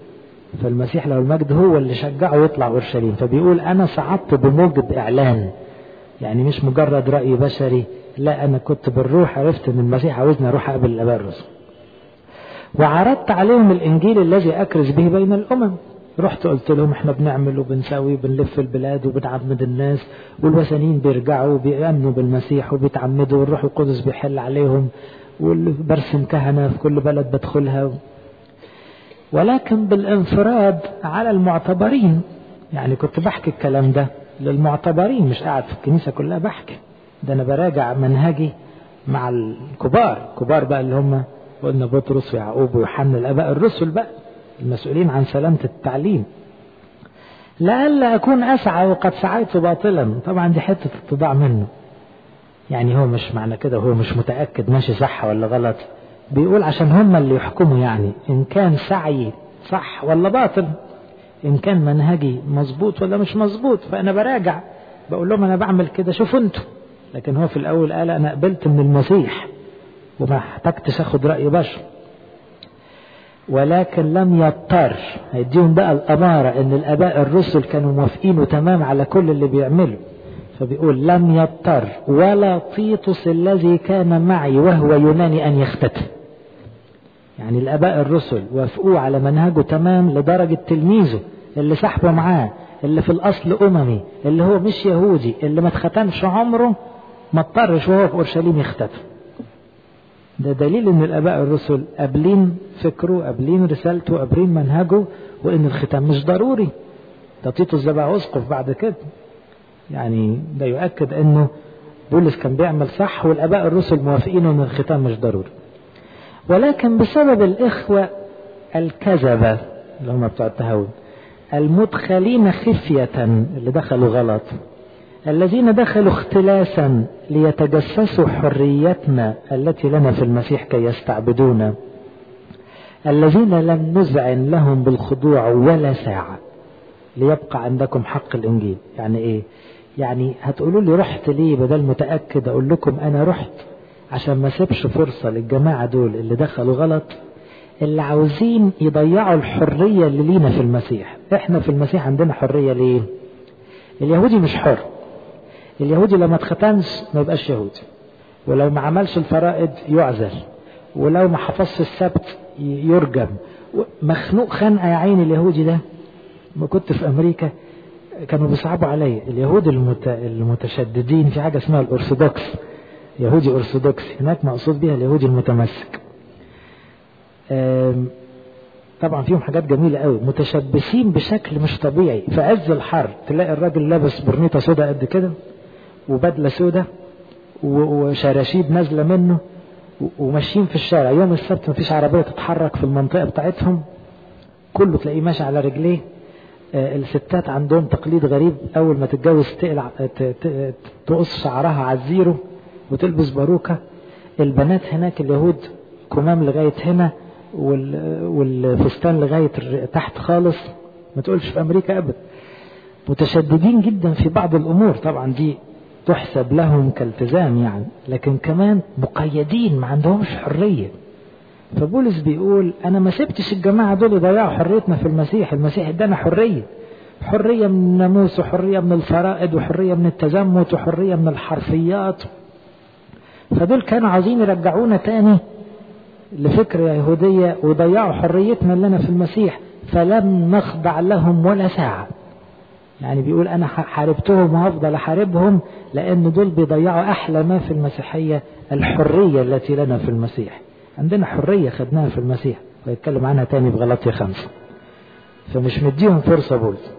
فالمسيح له المجد هو اللي شجعه يطلع اورشليم فبيقول انا صعدت بموجب اعلان يعني مش مجرد راي بشري لا انا كنت بالروح عرفت ان المسيح عاوزني اروح اقابل الاباء الرسل وعرضت عليهم الانجيل الذي اكرز به بين الامم رحت قلت لهم احنا بنعمل وبنسوي وبنلف البلاد وبنعمد الناس والوثنيين بيرجعوا وبيأمنوا بالمسيح وبيتعمدوا والروح القدس بيحل عليهم وبرسم كهنة في كل بلد بدخلها ولكن بالانفراد على المعتبرين يعني كنت بحكي الكلام ده للمعتبرين مش قاعد في الكنيسة كلها بحكي ده أنا براجع منهجي مع الكبار كبار بقى اللي هم قلنا بطرس ويعقوب ويوحنا الآباء الرسل بقى المسؤولين عن سلامة التعليم لئلا أكون أسعى وقد سعيت باطلا طبعا دي حتة اتضاع منه يعني هو مش معنى كده هو مش متأكد ماشي صح ولا غلط بيقول عشان هم اللي يحكموا يعني إن كان سعي صح ولا باطل إن كان منهجي مظبوط ولا مش مظبوط فأنا براجع بقول لهم أنا بعمل كده شوفوا أنتوا لكن هو في الأول قال أنا قبلت من المسيح وما احتجتش أخد رأي بشر ولكن لم يضطر هيديهم بقى الأمارة إن الآباء الرسل كانوا موافقين تمام على كل اللي بيعملوا فبيقول لم يضطر ولا طيطس الذي كان معي وهو يوناني أن يختتم يعني الآباء الرسل وافقوه على منهجه تمام لدرجة تلميذه اللي سحبه معاه اللي في الأصل أممي اللي هو مش يهودي اللي ما اتختمش عمره ما اضطرش وهو في أورشليم يختتم ده دليل ان الاباء الرسل قابلين فكره قابلين رسالته قابلين منهجه وان الختام مش ضروري ده تيتوس ده بقى اسقف بعد كده يعني ده يؤكد انه بولس كان بيعمل صح والاباء الرسل موافقين ان الختام مش ضروري ولكن بسبب الاخوه الكذبه اللي هم بتوع التهاون المدخلين خفيه اللي دخلوا غلط الذين دخلوا اختلاسا ليتجسسوا حريتنا التي لنا في المسيح كي يستعبدونا الذين لم نزعن لهم بالخضوع ولا ساعة ليبقى عندكم حق الإنجيل يعني إيه يعني هتقولوا لي رحت ليه بدل متأكد أقول لكم أنا رحت عشان ما سيبش فرصة للجماعة دول اللي دخلوا غلط اللي عاوزين يضيعوا الحرية اللي لينا في المسيح احنا في المسيح عندنا حرية ليه اليهودي مش حر اليهودي لو ما اتختنش ما يبقاش يهودي ولو ما عملش الفرائض يعزل ولو ما حفظش السبت يرجم مخنوق خنقه يا عيني اليهودي ده ما كنت في امريكا كانوا بيصعبوا عليا اليهود المت... المتشددين في حاجه اسمها الارثوذكس يهودي ارثوذكسي هناك مقصود بها اليهودي المتمسك طبعا فيهم حاجات جميلة قوي متشبثين بشكل مش طبيعي في عز الحر تلاقي الراجل لابس برنيطة سودا قد كده وبدلة سودا وشراشيب نازلة منه وماشيين في الشارع يوم السبت مفيش عربية تتحرك في المنطقة بتاعتهم كله تلاقيه ماشي على رجليه الستات عندهم تقليد غريب أول ما تتجوز تقلع تقص شعرها على الزيرو وتلبس باروكة البنات هناك اليهود كمام لغاية هنا والفستان لغاية تحت خالص ما تقولش في أمريكا أبدا متشددين جدا في بعض الأمور طبعا دي تحسب لهم كالتزام يعني لكن كمان مقيدين ما عندهمش حرية فبولس بيقول أنا ما سبتش الجماعة دول يضيعوا حريتنا في المسيح المسيح ادانا حرية حرية من الناموس وحرية من الفرائض وحرية من التزمت وحرية من الحرفيات فدول كانوا عايزين يرجعونا تاني لفكرة يهودية وضيعوا حريتنا لنا في المسيح فلم نخضع لهم ولا ساعة يعني بيقول أنا حاربتهم وهفضل أحاربهم لأن دول بيضيعوا أحلى ما في المسيحية الحرية التي لنا في المسيح عندنا حرية خدناها في المسيح ويتكلم عنها تاني في غلطية خمسة فمش مديهم فرصة بولس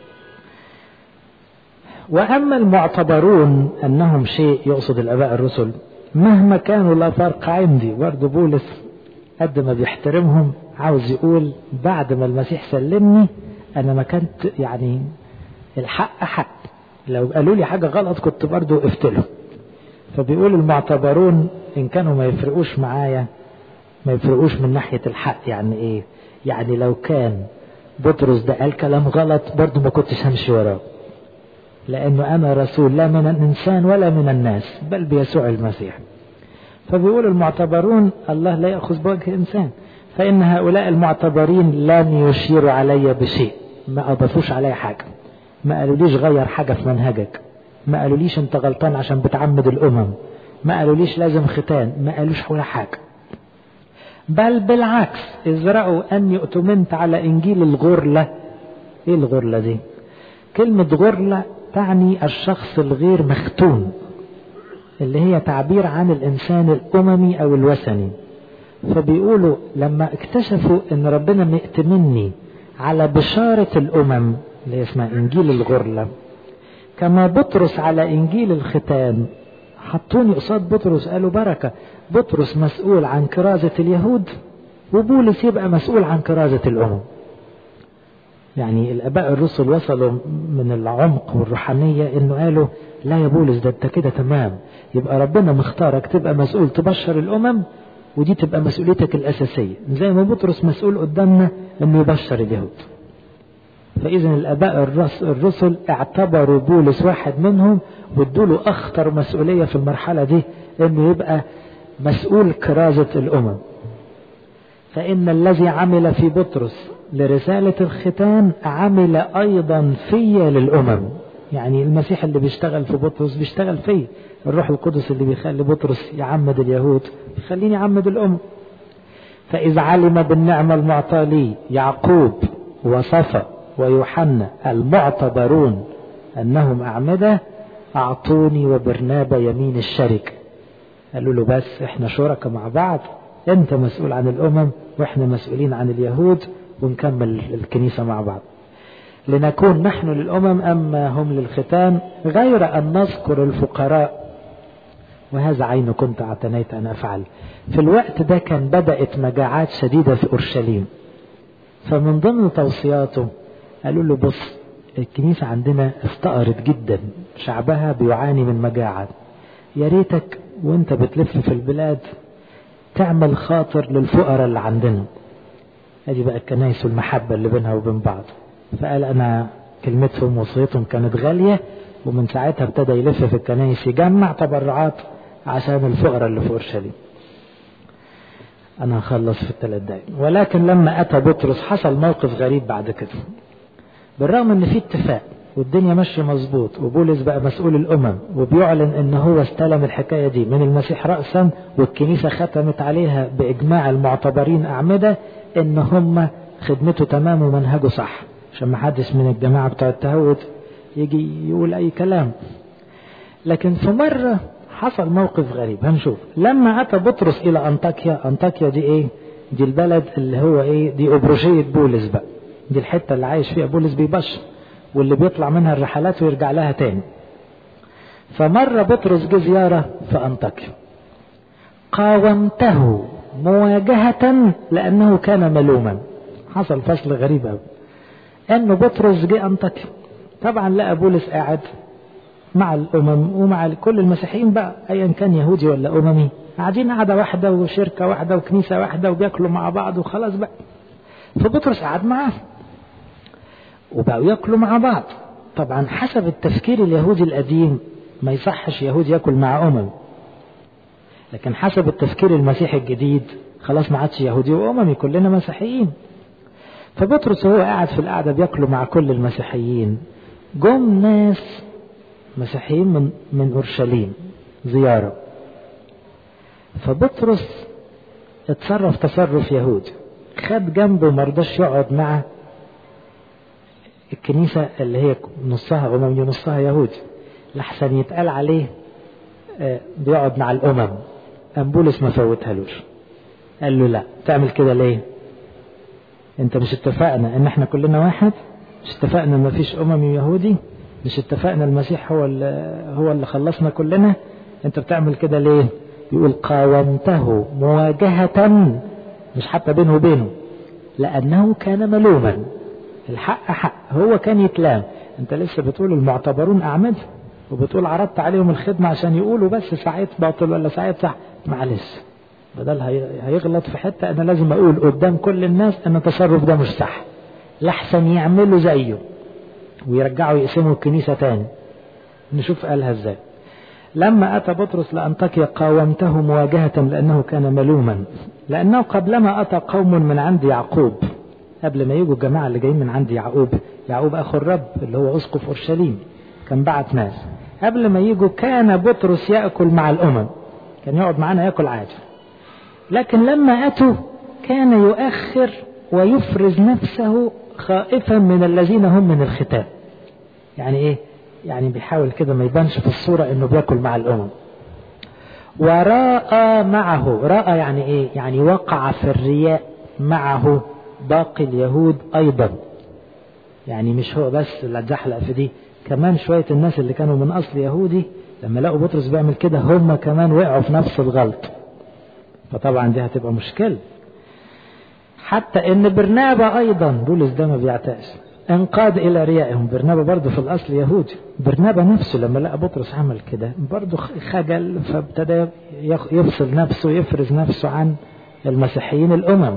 وأما المعتبرون أنهم شيء يقصد الآباء الرسل مهما كانوا لا فرق عندي برضه بولس قد ما بيحترمهم عاوز يقول بعد ما المسيح سلمني انا ما كنت يعني الحق حق لو قالوا لي حاجه غلط كنت برضه وقفت له فبيقول المعتبرون ان كانوا ما يفرقوش معايا ما يفرقوش من ناحيه الحق يعني ايه يعني لو كان بطرس ده قال كلام غلط برضه ما كنتش همشي وراه لأنه أنا رسول لا من الإنسان ولا من الناس بل بيسوع المسيح فبيقول المعتبرون الله لا يأخذ بوجه إنسان فإن هؤلاء المعتبرين لم يشيروا علي بشيء ما أضافوش علي حاجة ما قالوليش غير حاجة في منهجك ما قالوليش انت غلطان عشان بتعمد الأمم ما قالوليش لازم ختان ما قالوش ولا حاجة بل بالعكس ازرعوا أني اؤتمنت على إنجيل الغرلة إيه الغرلة دي كلمة غرلة تعني الشخص الغير مختون اللي هي تعبير عن الإنسان الأممي أو الوثني فبيقولوا لما اكتشفوا ان ربنا مئتمني على بشارة الأمم اللي هي اسمها إنجيل الغرلة كما بطرس على إنجيل الختان حطوني قصاد بطرس قالوا بركة بطرس مسؤول عن كرازة اليهود وبولس يبقى مسؤول عن كرازة الأمم يعني الآباء الرسل وصلوا من العمق والروحانية إنه قالوا لا يا بولس ده أنت كده تمام يبقى ربنا مختارك تبقى مسؤول تبشر الأمم ودي تبقى مسؤوليتك الأساسية زي ما بطرس مسؤول قدامنا إنه يبشر اليهود فإذا الآباء الرسل اعتبروا بولس واحد منهم وادوا له أخطر مسؤولية في المرحلة دي إنه يبقى مسؤول كرازة الأمم فإن الذي عمل في بطرس لرسالة الختان عمل أيضا في للأمم يعني المسيح اللي بيشتغل في بطرس بيشتغل فيه الروح القدس اللي بيخلي بطرس يعمد اليهود بيخليني يعمد الأمم فإذا علم بالنعمة المعطى لي يعقوب وصفا ويوحنا المعتبرون أنهم أعمدة أعطوني وبرنابا يمين الشركة قالوا له بس احنا شركاء مع بعض انت مسؤول عن الأمم واحنا مسؤولين عن اليهود ونكمل الكنيسة مع بعض لنكون نحن للأمم أما هم للختان غير أن نذكر الفقراء وهذا عين كنت اعتنيت أن أفعل في الوقت ده كان بدأت مجاعات شديدة في أورشليم فمن ضمن توصياته قالوا له بص الكنيسة عندنا افتقرت جدا شعبها بيعاني من مجاعة يا ريتك وانت بتلف في البلاد تعمل خاطر للفقراء اللي عندنا ادي بقى الكنايس والمحبة اللي بينها وبين بعض فقال انا كلمتهم وصيتهم كانت غالية ومن ساعتها ابتدى يلف في الكنايس يجمع تبرعات عشان الفقراء اللي في اورشليم انا هخلص في الثلاث دقايق ولكن لما اتى بطرس حصل موقف غريب بعد كده بالرغم ان في اتفاق والدنيا ماشيه مظبوط وبولس بقى مسؤول الامم وبيعلن ان هو استلم الحكايه دي من المسيح راسا والكنيسه ختمت عليها باجماع المعتبرين اعمده ان هم خدمته تمام ومنهجه صح عشان ما حدش من الجماعه بتوع التهود يجي يقول اي كلام لكن في مره حصل موقف غريب هنشوف لما اتى بطرس الى انطاكيا انطاكيا دي ايه دي البلد اللي هو ايه دي ابروشيه بولس بقى دي الحته اللي عايش فيها بولس بيبشر واللي بيطلع منها الرحلات ويرجع لها تاني فمر بطرس جه زياره في انطاكيا قاومته مواجهة لأنه كان ملوما حصل فصل غريب أوي أنه بطرس جه أنطاكيا طبعا لقى بولس قاعد مع الأمم ومع كل المسيحيين بقى أيا كان يهودي ولا أممي قاعدين قعدة واحدة وشركة واحدة وكنيسة واحدة وبياكلوا مع بعض وخلاص بقى فبطرس قعد معاه وبقوا ياكلوا مع بعض طبعا حسب التفكير اليهودي القديم ما يصحش يهودي ياكل مع أمم لكن حسب التفكير المسيحي الجديد خلاص ما عادش يهودي وأممي كلنا مسيحيين فبطرس وهو قاعد في القعدة بياكلوا مع كل المسيحيين جم ناس مسيحيين من من اورشليم زياره فبطرس اتصرف تصرف يهودي خد جنبه ما رضاش يقعد مع الكنيسة اللي هي نصها أممي ونصها يهودي لحسن يتقال عليه بيقعد مع الأمم قام بولس ما فوتهالوش قال له لا تعمل كده ليه انت مش اتفقنا ان احنا كلنا واحد مش اتفقنا ان مفيش اممي ويهودي مش اتفقنا المسيح هو اللي هو اللي خلصنا كلنا انت بتعمل كده ليه يقول قاومته مواجهة مش حتى بينه وبينه لأنه كان ملوما الحق حق هو كان يتلام انت لسه بتقول المعتبرون أعمد وبتقول عرضت عليهم الخدمة عشان يقولوا بس ساعات باطل ولا ساعات صح معلش بدل هيغلط في حتة أنا لازم أقول قدام كل الناس أن التصرف ده مش صح لحسن يعملوا زيه ويرجعوا يقسموا الكنيسة تاني نشوف قالها ازاي لما أتى بطرس لأنطاكيا قاومته مواجهة لأنه كان ملوما لأنه قبلما أتى قوم من عند يعقوب قبل ما يجوا الجماعة اللي جايين من عند يعقوب يعقوب أخو الرب اللي هو أسقف أورشليم كان بعت ناس قبل ما يجوا كان بطرس يأكل مع الأمم كان يقعد معانا يأكل عادي لكن لما أتوا كان يؤخر ويفرز نفسه خائفا من الذين هم من الختان يعني ايه يعني بيحاول كده ما يبانش في الصورة انه بياكل مع الامم وراء معه راى يعني ايه يعني وقع في الرياء معه باقي اليهود ايضا يعني مش هو بس اللي اتزحلق في دي كمان شوية الناس اللي كانوا من اصل يهودي لما لقوا بطرس بيعمل كده هم كمان وقعوا في نفس الغلط فطبعا دي هتبقى مشكلة حتى ان برنابا ايضا بولس ده ما بيعتقش انقاد الى ريائهم برنابا برضه في الاصل يهودي برنابا نفسه لما لقى بطرس عمل كده برضه خجل فابتدى يفصل نفسه يفرز نفسه عن المسيحيين الامم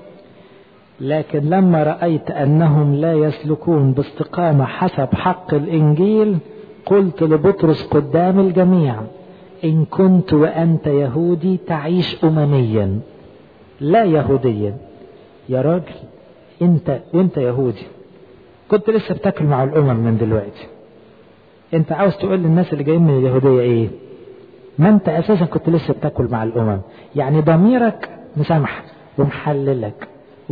لكن لما رايت انهم لا يسلكون باستقامه حسب حق الانجيل قلت لبطرس قدام الجميع ان كنت وانت يهودي تعيش امميا لا يهوديا يا راجل انت وانت يهودي كنت لسه بتاكل مع الامم من دلوقتي انت عاوز تقول للناس اللي جايين من اليهوديه ايه ما انت اساسا كنت لسه بتاكل مع الامم يعني ضميرك مسامحك ومحللك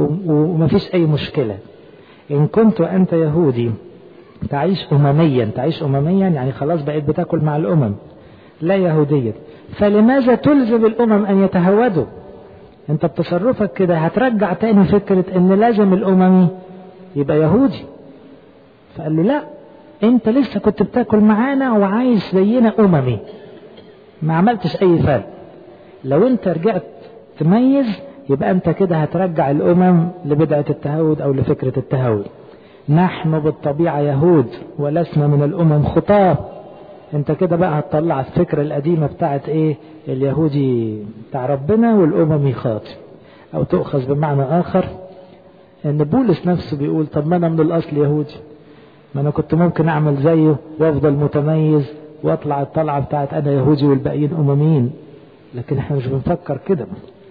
ومفيش اي مشكله ان كنت وانت يهودي تعيش امميا تعيش امميا يعني خلاص بقيت بتاكل مع الامم لا يهوديا فلماذا تلزم الامم ان يتهودوا انت بتصرفك كده هترجع تاني فكرة ان لازم الاممي يبقى يهودي فقال له لا انت لسه كنت بتاكل معانا وعايش زينا اممي ما عملتش اي فرق لو انت رجعت تميز يبقى انت كده هترجع الامم لبدعة التهود او لفكرة التهود نحن بالطبيعة يهود ولسنا من الامم خطاب انت كده بقى هتطلع الفكرة القديمة بتاعت ايه اليهودي بتاع ربنا والاممي خاطئ او تؤخذ بمعنى اخر ان بولس نفسه بيقول طب ما انا من الاصل يهودي ما انا كنت ممكن اعمل زيه وافضل متميز واطلع الطلعة بتاعت انا يهودي والباقيين امميين لكن احنا مش بنفكر كده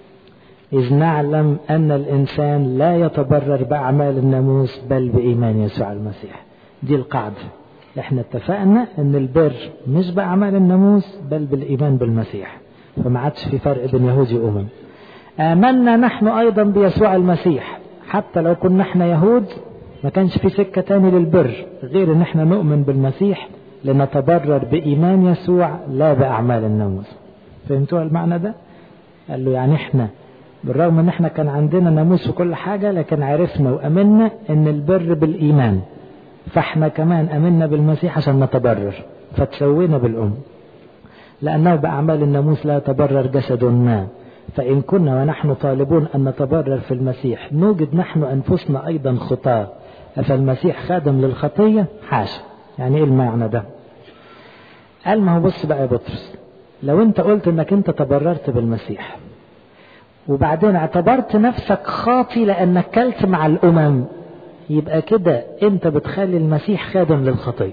إذ نعلم أن الإنسان لا يتبرر بأعمال الناموس بل بإيمان يسوع المسيح دي القاعدة احنا اتفقنا ان البر مش بأعمال الناموس بل بالإيمان بالمسيح فما عادش في فرق بين يهودي وأمم آمنا نحن أيضا بيسوع المسيح حتى لو كنا احنا يهود ما كانش في سكة تاني للبر غير ان احنا نؤمن بالمسيح لنتبرر بإيمان يسوع لا بأعمال الناموس فهمتوا المعنى ده قال له يعني احنا بالرغم ان احنا كان عندنا ناموس وكل حاجة لكن عرفنا وامنا ان البر بالايمان فاحنا كمان امنا بالمسيح عشان نتبرر فتسوينا بالام لانه باعمال الناموس لا يتبرر جسد ما فان كنا ونحن طالبون ان نتبرر في المسيح نوجد نحن انفسنا ايضا خطاه فالمسيح خادم للخطيه حاشا يعني ايه المعنى ده قال ما هو بص بقى يا بطرس لو انت قلت انك انت تبررت بالمسيح وبعدين اعتبرت نفسك خاطي لانك كلت مع الامم يبقى كده انت بتخلي المسيح خادم للخطيه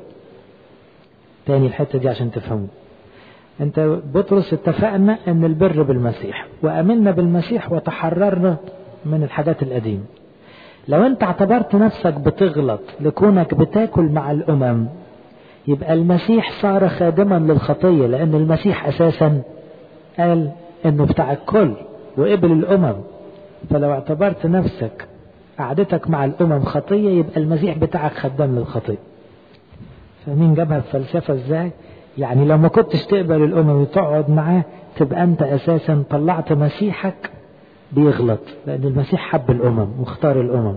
تاني الحته دي عشان تفهموا انت بطرس اتفقنا ان البر بالمسيح وامنا بالمسيح وتحررنا من الحاجات القديمه لو انت اعتبرت نفسك بتغلط لكونك بتاكل مع الامم يبقى المسيح صار خادما للخطيه لان المسيح اساسا قال انه بتاع الكل وقبل الأمم فلو اعتبرت نفسك قعدتك مع الأمم خطية يبقى المسيح بتاعك خدام للخطية فمين جابها بفلسفة ازاي يعني لو ما كنتش تقبل الأمم وتقعد معاه تبقى أنت أساسا طلعت مسيحك بيغلط لأن المسيح حب الأمم واختار الأمم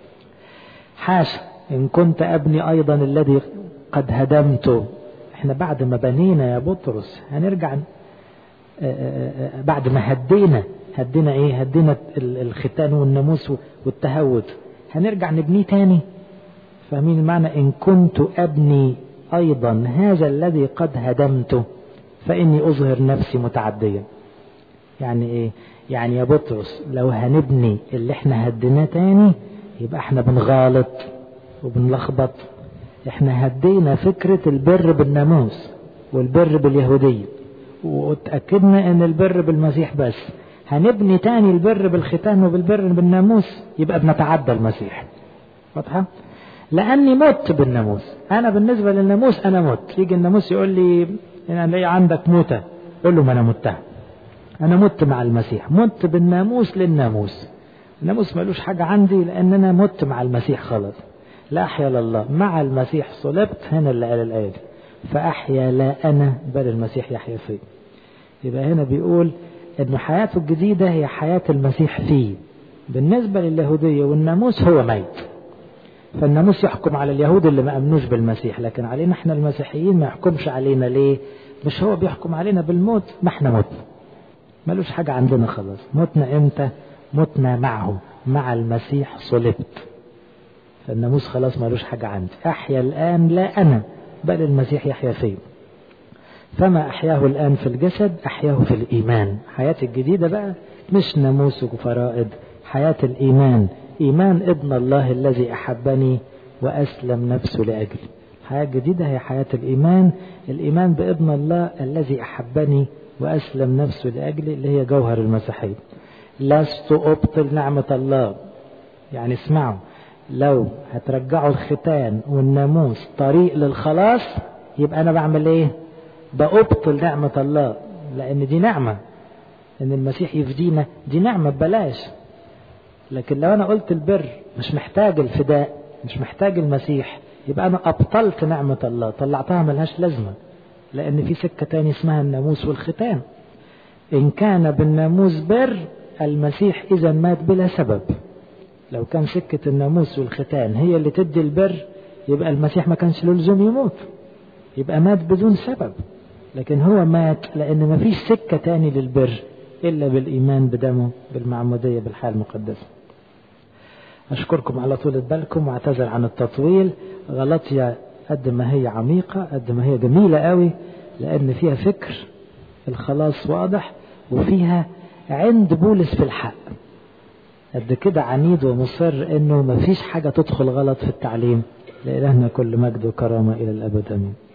حاشا إن كنت أبني أيضا الذي قد هدمته احنا بعد ما بنينا يا بطرس هنرجع بعد ما هدينا هدينا ايه هدينا الختان والناموس والتهود هنرجع نبنيه تاني فاهمين المعنى ان كنت ابني ايضا هذا الذي قد هدمته فاني اظهر نفسي متعديا يعني ايه يعني يا بطرس لو هنبني اللي احنا هديناه تاني يبقى احنا بنغالط وبنلخبط احنا هدينا فكرة البر بالناموس والبر باليهودية وتأكدنا ان البر بالمسيح بس هنبني تاني البر بالختان وبالبر بالناموس يبقى بنتعدى المسيح واضحة لاني مت بالناموس انا بالنسبة للناموس انا مت يجي الناموس يقول لي انا ليه عندك موتة قول له ما انا متها انا مت مع المسيح مت بالناموس للناموس الناموس ملوش حاجة عندي لان انا مت مع المسيح خلاص لا احيا لله مع المسيح صلبت هنا اللي قال الايه دي فاحيا لا انا بل المسيح يحيا فيه يبقى هنا بيقول ان حياته الجديدة هي حياة المسيح فيه بالنسبة لليهودية والناموس هو ميت فالناموس يحكم على اليهود اللي ما امنوش بالمسيح لكن علينا احنا المسيحيين ما يحكمش علينا ليه مش هو بيحكم علينا بالموت ما احنا متنا ملوش حاجة عندنا خلاص متنا امتى متنا معه مع المسيح صلبت فالناموس خلاص ملوش حاجة عندي أحيا الآن لا أنا بل المسيح يحيا فيه فما أحياه الآن في الجسد أحياه في الإيمان حياة الجديدة بقى مش ناموس وفرائض حياة الإيمان إيمان ابن الله الذي أحبني وأسلم نفسه لأجلي الحياة الجديدة هي حياة الإيمان الإيمان بابن الله الذي أحبني وأسلم نفسه لأجلي اللي هي جوهر المسيحية لست أبطل نعمة الله يعني اسمعوا لو هترجعوا الختان والناموس طريق للخلاص يبقى أنا بعمل إيه بأبطل نعمة الله لأن دي نعمة إن المسيح يفدينا دي نعمة ببلاش لكن لو أنا قلت البر مش محتاج الفداء مش محتاج المسيح يبقى أنا أبطلت نعمة الله طلعتها ملهاش لازمة لأن في سكة تاني اسمها الناموس والختان إن كان بالناموس بر المسيح إذا مات بلا سبب لو كان سكة الناموس والختان هي اللي تدي البر يبقى المسيح ما كانش له لزوم يموت يبقى مات بدون سبب لكن هو مات لأن ما فيش سكة تاني للبر إلا بالإيمان بدمه بالمعمودية بالحال المقدسة أشكركم على طولة بالكم واعتذر عن التطويل غلطية قد ما هي عميقة قد ما هي جميلة قوي لأن فيها فكر الخلاص واضح وفيها عند بولس في الحق قد كده عنيد ومصر انه مفيش حاجة تدخل غلط في التعليم لإلهنا كل مجد وكرامة إلى الأبد أمين